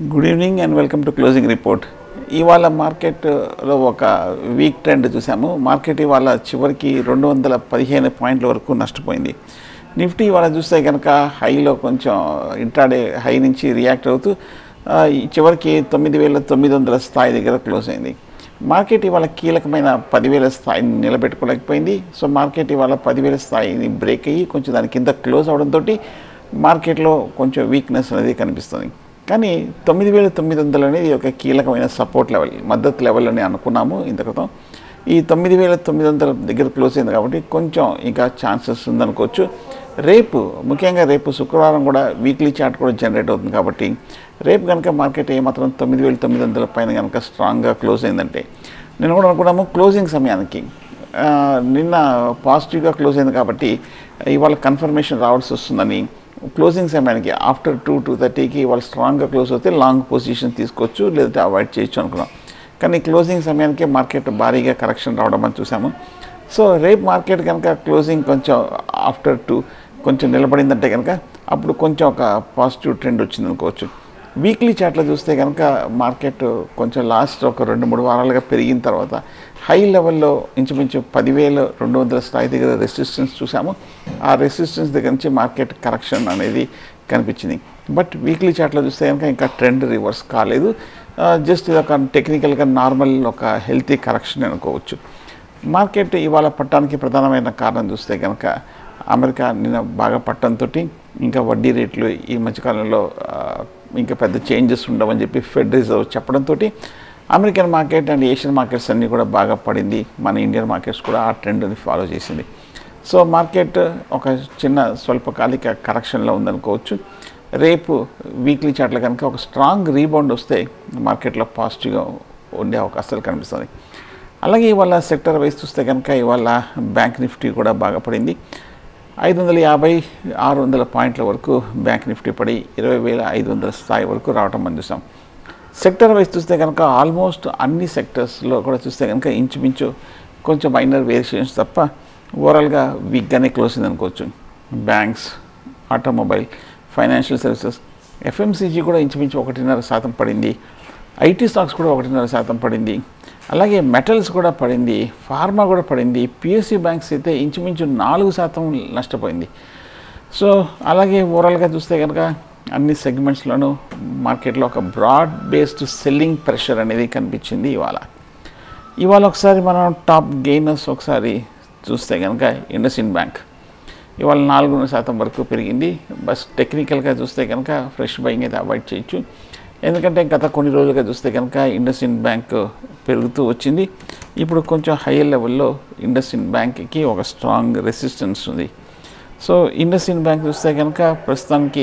good evening and welcome to closing report ఇవాళ మార్కెట్లో ఒక వీక్ ట్రెండ్ చూసాము మార్కెట్ ఇవాళ చివరికి రెండు వందల పదిహేను పాయింట్ల వరకు నష్టపోయింది నిఫ్టీ ఇవాళ చూస్తే కనుక హైలో కొంచెం ఇంట్రాడే హై నుంచి రియాక్ట్ అవుతూ ఆ, ఈ చివరికి తొమ్మిది వేల తొమ్మిది వందల స్థాయి దగ్గర క్లోజ్ అయింది మార్కెట్ ఇవాళ కీలకమైన పదివేల స్థాయిని నిలబెట్టుకోలేకపోయింది సో మార్కెట్ ఇవాళ పదివేల స్థాయిని బ్రేక్ అయ్యి కొంచెం దాని కింద క్లోజ్ అవడంతో మార్కెట్లో కొంచెం వీక్నెస్ అనేది కనిపిస్తుంది కానీ తొమ్మిది వేల తొమ్మిది వందలు అనేది ఒక కీలకమైన సపోర్ట్ లెవెల్ మద్దతు లెవెల్ అని అనుకున్నాము ఇంత క్రితం ఈ తొమ్మిది వేల తొమ్మిది వందల దగ్గర క్లోజ్ అయింది కాబట్టి కొంచెం ఇంకా ఛాన్సెస్ ఉందనుకోవచ్చు రేపు ముఖ్యంగా రేపు శుక్రవారం కూడా వీక్లీ చార్ట్ కూడా జనరేట్ అవుతుంది కాబట్టి రేపు కనుక మార్కెట్ ఏమాత్రం తొమ్మిది వేల తొమ్మిది వందల పైన కనుక స్ట్రాంగ్గా క్లోజ్ అయిందంటే నేను కూడా అనుకున్నాము క్లోజింగ్ సమయానికి ఆ, నిన్న పాజిటివ్గా క్లోజ్ అయింది కాబట్టి ఇవాళ కన్ఫర్మేషన్ రావాల్సి వస్తుందని క్లోజింగ్ సమయానికి ఆఫ్టర్ టూ టూ థర్టీకి ఇవాళ స్ట్రాంగ్గా క్లోజ్ అవుతే లాంగ్ పొజిషన్ తీసుకోవచ్చు లేదంటే అవాయిడ్ చేయొచ్చు అనుకున్నాం కానీ క్లోజింగ్ సమయానికి మార్కెట్ భారీగా కరెక్షన్ రావడం అని చూసాము సో రేపు మార్కెట్ కనుక క్లోజింగ్ కొంచెం ఆఫ్టర్ టూ కొంచెం నిలబడిందంటే కనుక అప్పుడు కొంచెం ఒక పాజిటివ్ ట్రెండ్ వచ్చింది అనుకోవచ్చు వీక్లీ చార్ట్లో చూస్తే కనుక మార్కెట్ కొంచెం లాస్ట్ ఒక రెండు మూడు వారాలుగా పెరిగిన తర్వాత హై లెవెల్లో ఇంచుమించు పదివేల రెండు వందల స్థాయి దగ్గర రెసిస్టెన్స్ చూసాము ఆ రెసిస్టెన్స్ దగ్గర నుంచి మార్కెట్ కరెక్షన్ అనేది కనిపించింది బట్ వీక్లీ చార్ట్లో చూస్తే కనుక ఇంకా ట్రెండ్ రివర్స్ కాలేదు జస్ట్ ఇది ఒక టెక్నికల్గా నార్మల్ ఒక హెల్తీ కరెక్షన్ అనుకోవచ్చు మార్కెట్ ఇవాళ పట్టడానికి ప్రధానమైన కారణం చూస్తే కనుక అమెరికా నిన్న బాగా పట్టడంతో ఇంకా వడ్డీ రేట్లు ఈ మధ్యకాలంలో ఆ, ఇంకా పెద్ద చేంజెస్ ఉండవని చెప్పి ఫెడ్ రిజర్వ్ చెప్పడంతో American market and Asian markets అన్నీ కూడా బాగా పడింది మన ఇండియన్ మార్కెట్స్ కూడా ఆ ట్రెండ్ని ఫాలో చేసింది సో మార్కెట్ ఒక చిన్న స్వల్పకాలిక కరెక్షన్లో ఉందనుకోవచ్చు రేపు వీక్లీ చార్ట్లో కనుక ఒక స్ట్రాంగ్ రీబౌండ్ వస్తే మార్కెట్లో పాజిటివ్గా ఉండే అవకాశాలు కనిపిస్తుంది అలాగే ఇవాళ సెక్టర్ వైజ్ చూస్తే కనుక ఇవాళ బ్యాంక్ నిఫ్టీ కూడా బాగా పడింది ఐదు వందల యాభై ఆరు వందల పాయింట్ల వరకు బ్యాంక్ నిఫ్టీ పడి ఇరవై వేల ఐదు వందల స్థాయి వరకు రావటం మనం చూసాం సెక్టర్ వైజ్ చూస్తే కనుక ఆల్మోస్ట్ అన్ని సెక్టర్స్లో కూడా చూస్తే కనుక ఇంచుమించు కొంచెం మైనర్ వేరియేషన్స్ తప్ప ఓవరాల్గా వీక్గానే క్లోజ్ అయింది అనుకోవచ్చు banks automobile financial services FMCG కూడా ఇంచుమించు ఒకటిన్నర శాతం పడింది ఐటీ స్టాక్స్ కూడా ఒకటిన్నర శాతం పడింది అలాగే మెటల్స్ కూడా పడింది ఫార్మా కూడా పడింది పిఎస్సి బ్యాంక్స్ అయితే ఇంచుమించు నాలుగు శాతం నష్టపోయింది సో అలాగే ఓవరాల్గా చూస్తే కనుక అన్ని సెగ్మెంట్స్లోనూ మార్కెట్లో ఒక బ్రాడ్ బేస్డ్ సెల్లింగ్ ప్రెషర్ అనేది కనిపించింది ఇవాళ ఇవాళ ఒకసారి మనం టాప్ గెయినర్స్ ఒకసారి చూస్తే కనుక ఇండస్ఇండ్ బ్యాంక్ ఇవాళ నాలుగున్నర శాతం వరకు పెరిగింది బస్ టెక్నికల్గా చూస్తే కనుక ఫ్రెష్ బయింగ్ అయితే అవాయిడ్ చేయొచ్చు ఎందుకంటే గత కొన్ని రోజులుగా చూస్తే కనుక ఇండస్ఇండ్ బ్యాంక్ పెరుగుతూ వచ్చింది ఇప్పుడు కొంచెం హైయర్ లెవెల్లో ఇండస్ఇండ్ బ్యాంక్కి ఒక స్ట్రాంగ్ రెసిస్టెన్స్ ఉంది సో ఇండస్ఇండ్ బ్యాంక్ చూస్తే కనుక ప్రస్తుతానికి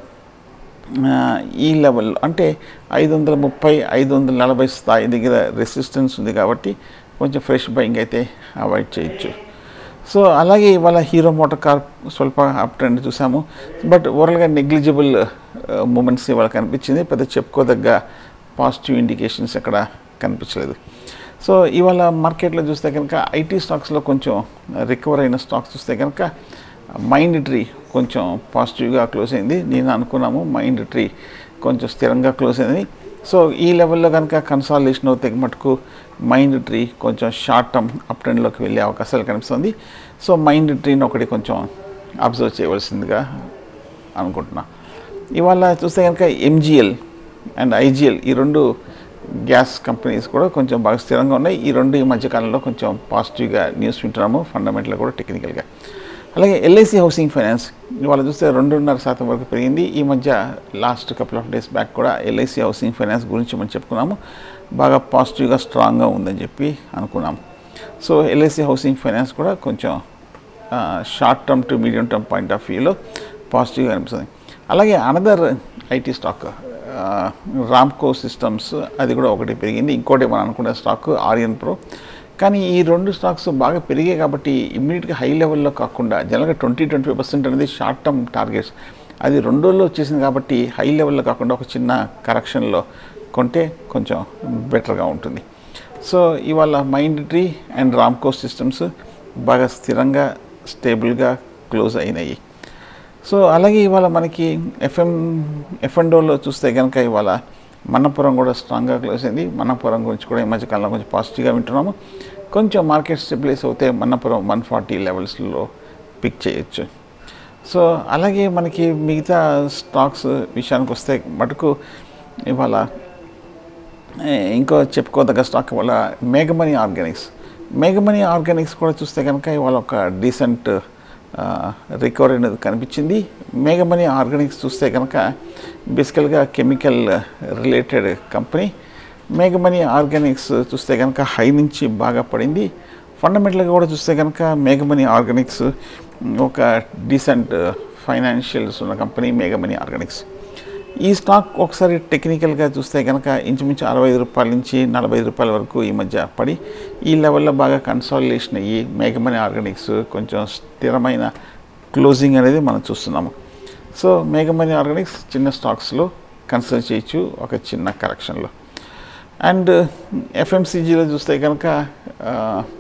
ఆ, ఈ లెవెల్ అంటే ఐదు వందల ముప్పై ఐదు వందల నలభై స్థాయి దగ్గర రెసిస్టెన్స్ ఉంది కాబట్టి కొంచెం ఫ్రెష్ బయింగ్ అయితే అవాయిడ్ చేయొచ్చు సో అలాగే ఇవాళ హీరో మోటార్ కార్ స్వల్ప అప్ ట్రెండ్ చూసాము బట్ ఓవరాల్గా నెగ్లిజిబుల్ మూమెంట్స్ ఇవాళ కనిపించింది పెద్ద చెప్పుకోదగ్గ పాజిటివ్ ఇండికేషన్స్ ఎక్కడ కనిపించలేదు సో ఇవాళ మార్కెట్లో చూస్తే కనుక ఐటీ స్టాక్స్లో కొంచెం రికవర్ అయిన స్టాక్స్ చూస్తే కనుక మైండ్ ట్రీ కొంచెం పాజిటివ్గా క్లోజ్ అయింది నేను అనుకున్నాము మైండ్ ట్రీ కొంచెం స్థిరంగా క్లోజ్ అయింది సో ఈ లెవెల్లో కనుక కన్సాలిడేషన్ అవుతే మటుకు మైండ్ ట్రీ కొంచెం షార్ట్ టర్మ్ అప్ ట్రెండ్లోకి వెళ్ళే అవకాశాలు కనిపిస్తుంది సో మైండ్ ట్రీని ఒకటి కొంచెం అబ్జర్వ్ చేయవలసిందిగా అనుకుంటున్నా ఇవాళ చూస్తే కనుక ఎంజిఎల్ అండ్ ఐజిఎల్ ఈ రెండు గ్యాస్ కంపెనీస్ కూడా కొంచెం బాగా స్థిరంగా ఉన్నాయి ఈ రెండు ఈ మధ్యకాలంలో కొంచెం పాజిటివ్గా న్యూస్ వింటున్నాము ఫండమెంటల్ కూడా టెక్నికల్గా అలాగే ఎల్ఐసి హౌసింగ్ ఫైనాన్స్ ఇవాళ చూస్తే రెండున్నర శాతం వరకు పెరిగింది ఈ మధ్య last couple of days back కూడా ఎల్ఐసి హౌసింగ్ ఫైనాన్స్ గురించి మనం చెప్పుకున్నాము బాగా పాజిటివ్గా స్ట్రాంగ్గా ఉందని చెప్పి అనుకున్నాము సో ఎల్ఐసి హౌసింగ్ ఫైనాన్స్ కూడా కొంచెం short term to medium term point of వ్యూలో పాజిటివ్గా అనిపిస్తుంది అలాగే another IT stock Ramco Systems అది కూడా ఒకటి పెరిగింది ఇంకోటి మనం అనుకునే స్టాక్ ఆరియన్ ప్రో కానీ ఈ రెండు స్టాక్స్ బాగా పెరిగాయి కాబట్టి ఇమ్మీడియట్గా హై లెవెల్లో కాకుండా జనరల్గా ట్వంటీ ట్వంటీ ఫైవ్ పర్సెంట్ అనేది షార్ట్ టర్మ్ టార్గెట్స్ అది రెండు రోజుల్లో వచ్చేసింది కాబట్టి హై లెవెల్లో కాకుండా ఒక చిన్న కరెక్షన్లో కొంటే కొంచెం బెటర్గా ఉంటుంది సో ఇవాళ మైండ్ ట్రీ అండ్ రామ్కో సిస్టమ్స్ బాగా స్థిరంగా స్టేబుల్గా క్లోజ్ అయినాయి సో అలాగే ఇవాళ మనకి ఎఫ్ఎం ఎఫ్ఎండోలో చూస్తే కనుక ఇవాళ మన్నపురం కూడా స్ట్రాంగ్గా క్లోజ్ అయింది మన్నపురం గురించి కూడా ఈ మధ్యకాలంలో కొంచెం పాజిటివ్గా వింటున్నాము కొంచెం మార్కెట్ స్టెబిలైజ్ అవుతే మన్నపురం వన్ ఫార్టీ లెవెల్స్లో పిక్ చేయొచ్చు సో అలాగే మనకి మిగతా స్టాక్స్ విషయానికి వస్తే మటుకు ఇవాళ ఏ, ఇంకో చెప్పుకోదగ్గ స్టాక్ ఇవాళ మేఘమణి ఆర్గానిక్స్ మేఘమణి ఆర్గానిక్స్ కూడా చూస్తే కనుక ఇవాళ ఒక డీసెంట్ రికవరీ అనేది కనిపించింది మేఘమణి ఆర్గానిక్స్ చూస్తే కనుక బేసికల్గా కెమికల్ రిలేటెడ్ కంపెనీ మేఘమణి ఆర్గానిక్స్ చూస్తే కనుక హై నుంచి బాగా పడింది ఫండమెంటల్గా కూడా చూస్తే కనుక మేఘమణి ఆర్గానిక్స్ ఒక డీసెంట్ ఫైనాన్షియల్స్ ఉన్న కంపెనీ మేఘమణి ఆర్గానిక్స్ ఈ స్టాక్ ఒకసారి టెక్నికల్గా చూస్తే కనుక ఇంచుమించు అరవై ఐదు రూపాయల నుంచి నలభై ఐదు రూపాయల వరకు ఈ మధ్య పడి ఈ లెవెల్లో బాగా కన్సాలిడేషన్ అయ్యి మేఘమణి ఆర్గానిక్స్ కొంచెం స్థిరమైన క్లోజింగ్ అనేది మనం చూస్తున్నాము సో మేఘమణి ఆర్గానిక్స్ చిన్న స్టాక్స్లో కన్సిడర్ చేయొచ్చు ఒక చిన్న కరెక్షన్లో అండ్ ఎఫ్ఎంసీజీలో చూస్తే కనుక ఆ,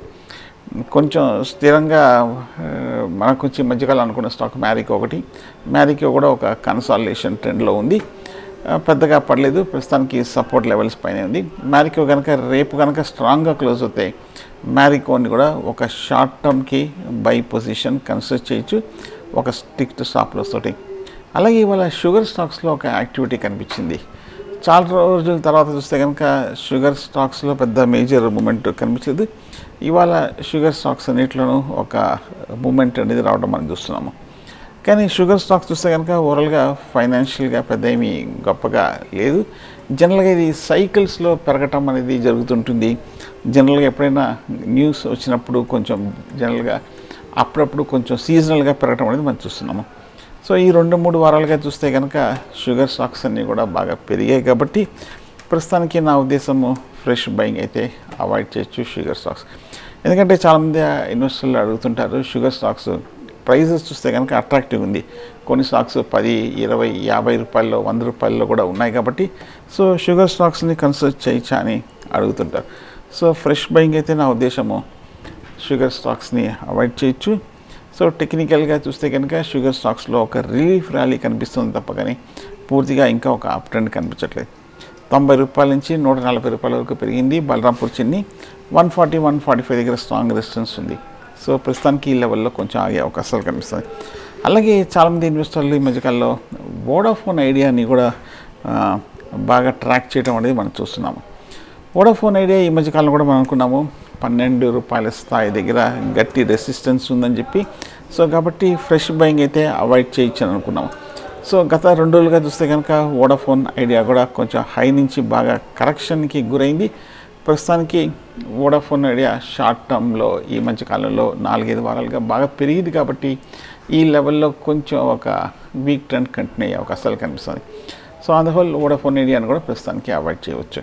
కొంచెం స్థిరంగా ఆ, మనకు కొంచెం ఈ మధ్యకాలం అనుకున్న స్టాక్ మ్యారికో ఒకటి మ్యారికో కూడా ఒక కన్సాలిడేషన్ ట్రెండ్లో ఉంది ఆ, పెద్దగా పడలేదు ప్రస్తుతానికి సపోర్ట్ లెవెల్స్ పైన ఉంది మ్యారికో కనుక రేపు కనుక స్ట్రాంగ్గా క్లోజ్ అవుతాయి మ్యారికోని కూడా ఒక షార్ట్ టర్మ్కి బై పొజిషన్ కన్సిడర్ చేయొచ్చు ఒక స్టిక్ స్టాప్ లాస్ తోటి అలాగే ఇవాళ షుగర్ స్టాక్స్లో ఒక యాక్టివిటీ కనిపించింది చాలా రోజుల తర్వాత చూస్తే కనుక షుగర్ స్టాక్స్లో పెద్ద మేజర్ మూమెంట్ కనిపించలేదు ఇవాళ షుగర్ స్టాక్స్ అన్నింటిలోనూ ఒక మూమెంట్ అనేది రావడం మనం చూస్తున్నాము కానీ షుగర్ స్టాక్స్ చూస్తే కనుక ఓవరాల్గా ఫైనాన్షియల్గా పెద్ద ఏమీ గొప్పగా లేదు జనరల్గా ఇది సైకిల్స్లో పెరగటం అనేది జరుగుతుంటుంది జనరల్గా ఎప్పుడైనా న్యూస్ వచ్చినప్పుడు కొంచెం జనరల్గా అప్పుడప్పుడు కొంచెం సీజనల్గా పెరగటం అనేది మనం చూస్తున్నాము సో ఈ రెండు మూడు వారాలుగా చూస్తే కనుక షుగర్ స్టాక్స్ అన్నీ కూడా బాగా పెరిగాయి కాబట్టి ప్రస్తుతానికి నా ఉద్దేశము ఫ్రెష్ బయింగ్ అయితే అవాయిడ్ చేయొచ్చు షుగర్ స్టాక్స్ ఎందుకంటే చాలామంది ఇన్వెస్టర్లు అడుగుతుంటారు షుగర్ స్టాక్స్ ప్రైజెస్ చూస్తే కనుక అట్రాక్టివ్ ఉంది కొన్ని స్టాక్స్ పది ఇరవై యాభై రూపాయల్లో వంద రూపాయల్లో కూడా ఉన్నాయి కాబట్టి సో షుగర్ స్టాక్స్ని కన్సిడర్ చేయొచ్చా అని అడుగుతుంటారు సో ఫ్రెష్ బయింగ్ అయితే నా ఉద్దేశము షుగర్ స్టాక్స్ని అవాయిడ్ చేయొచ్చు సో టెక్నికల్గా చూస్తే కనుక షుగర్ స్టాక్స్లో ఒక రిలీఫ్ ర్యాలీ కనిపిస్తుంది తప్ప కానీ పూర్తిగా ఇంకా ఒక అప్ ట్రెండ్ కనిపించట్లేదు తొంభై రూపాయల నుంచి నూట నలభై రూపాయల వరకు పెరిగింది Balrampur Chini one forty one forty five దగ్గర స్ట్రాంగ్ రెసిస్టెన్స్ ఉంది సో ప్రస్తుతానికి ఈ లెవెల్లో కొంచెం ఆగే అవకాశాలు కనిపిస్తుంది అలాగే చాలామంది ఇన్వెస్టర్లు ఈ మధ్యకాలంలో వోడాఫోన్ ఐడియాని కూడా ఆ, బాగా ట్రాక్ చేయడం అనేది మనం చూస్తున్నాము వోడాఫోన్ ఐడియా ఈ మధ్యకాలంలో కూడా మనం అనుకున్నాము పన్నెండు రూపాయల స్థాయి దగ్గర గట్టి రెసిస్టెన్స్ ఉందని చెప్పి సో కాబట్టి ఫ్రెష్ బయింగ్ అయితే అవాయిడ్ చేయొచ్చు అని అనుకున్నాము సో గత రెండు రోజులుగా చూస్తే కనుక వోడాఫోన్ ఐడియా కూడా కొంచెం హై నుంచి బాగా కరెక్షన్కి గురైంది ప్రస్తుతానికి వోడాఫోన్ ఐడియా షార్ట్ టర్మ్లో ఈ మధ్య కాలంలో నాలుగైదు వారాలుగా బాగా పెరిగింది కాబట్టి ఈ లెవెల్లో కొంచెం ఒక వీక్ ట్రెండ్ కంటిన్యూ అయ్యే అవకాశాలు కనిపిస్తుంది సో అందువల్ల వోడాఫోన్ ఐడియాను కూడా ప్రస్తుతానికి అవాయిడ్ చేయవచ్చు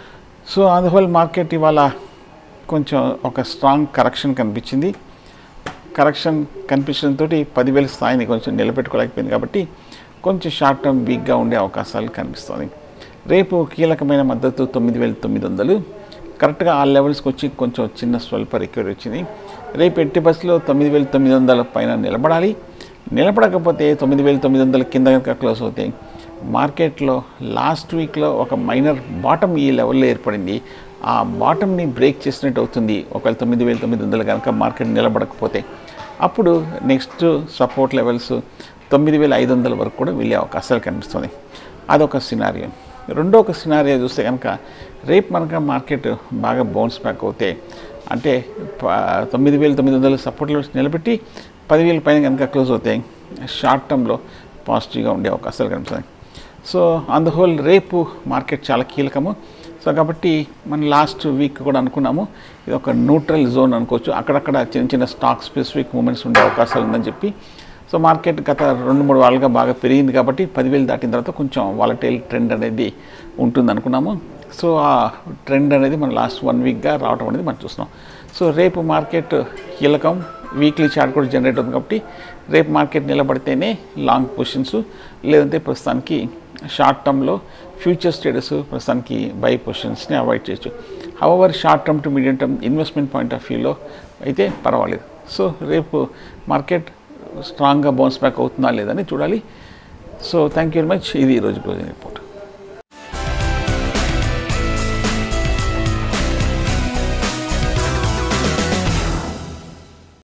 సో అందువల్ల మార్కెట్ ఇవాళ కొంచెం ఒక స్ట్రాంగ్ కరెక్షన్ కనిపించింది కరెక్షన్ కనిపించడంతో పదివేల స్థాయిని కొంచెం నిలబెట్టుకోలేకపోయింది కాబట్టి కొంచెం షార్ట్ టర్మ్ వీక్గా ఉండే అవకాశాలు కనిపిస్తుంది రేపు కీలకమైన మద్దతు తొమ్మిది వేల తొమ్మిది వందలు కరెక్ట్గా ఆ లెవెల్స్కి వచ్చి కొంచెం చిన్న స్వల్ప రికవరీ వచ్చింది రేపు ఎట్టి బస్సులో తొమ్మిది వేల తొమ్మిది వందల పైన నిలబడాలి నిలబడకపోతే తొమ్మిది వేల తొమ్మిది వందల కింద కనుక క్లోజ్ అవుతాయి మార్కెట్లో లాస్ట్ వీక్లో ఒక మైనర్ బాటమ్ ఈ లెవెల్లో ఏర్పడింది ఆ బాటమ్ని బ్రేక్ చేసినట్టు అవుతుంది ఒకవేళ తొమ్మిది వేల తొమ్మిది వందలు కనుక మార్కెట్ నిలబడకపోతే అప్పుడు నెక్స్ట్ సపోర్ట్ లెవెల్స్ తొమ్మిది వేల ఐదు వందల వరకు కూడా వెళ్ళే అవకాశాలు కనిపిస్తుంది అదొక సినారియో రెండో ఒక సినారియో చూస్తే కనుక రేపు మనక మార్కెట్ బాగా బౌన్స్ బ్యాక్ అవుతే అంటే ప- తొమ్మిది వేల తొమ్మిది వందల సపోర్ట్ లెవెల్స్ నిలబెట్టి పదివేల పైన కనుక క్లోజ్ అవుతాయి షార్ట్ టర్మ్లో పాజిటివ్గా ఉండే అవకాశాలు కనిపిస్తాయి సో అందువల్ల రేపు మార్కెట్ చాలా కీలకము సో కాబట్టి మనం లాస్ట్ వీక్ కూడా అనుకున్నాము ఇది ఒక న్యూట్రల్ జోన్ అనుకోవచ్చు అక్కడక్కడ చిన్న చిన్న స్టాక్ స్పెసిఫిక్ మూమెంట్స్ ఉండే అవకాశాలు ఉందని చెప్పి సో మార్కెట్ గత రెండు మూడు వారాలుగా బాగా పెరిగింది కాబట్టి పదివేలు దాటిన తర్వాత కొంచెం వాలటైల్ ట్రెండ్ అనేది ఉంటుంది అనుకున్నాము సో ఆ ట్రెండ్ అనేది మన లాస్ట్ వన్ వీక్గా రావడం అనేది మనం చూస్తున్నాం సో రేపు మార్కెట్ కీలకం వీక్లీ చార్ట్ కూడా జనరేట్ అవుతుంది కాబట్టి రేపు మార్కెట్ నిలబడితేనే లాంగ్ పొజిషన్స్ లేదంటే ప్రస్తుతానికి షార్ట్ టర్మ్లో ఫ్యూచర్ స్టేటస్ ప్రస్తుతానికి బై పొజిషన్స్ని అవాయిడ్ చేయొచ్చు హవర్ short term to medium term investment point of వ్యూలో అయితే పర్వాలేదు సో రేపు మార్కెట్ స్ట్రాంగ్గా బౌన్స్ బ్యాక్ అవుతుందా లేదని చూడాలి so thank you very much ఇది ఈరోజు క్లోజింగ్ రిపోర్ట్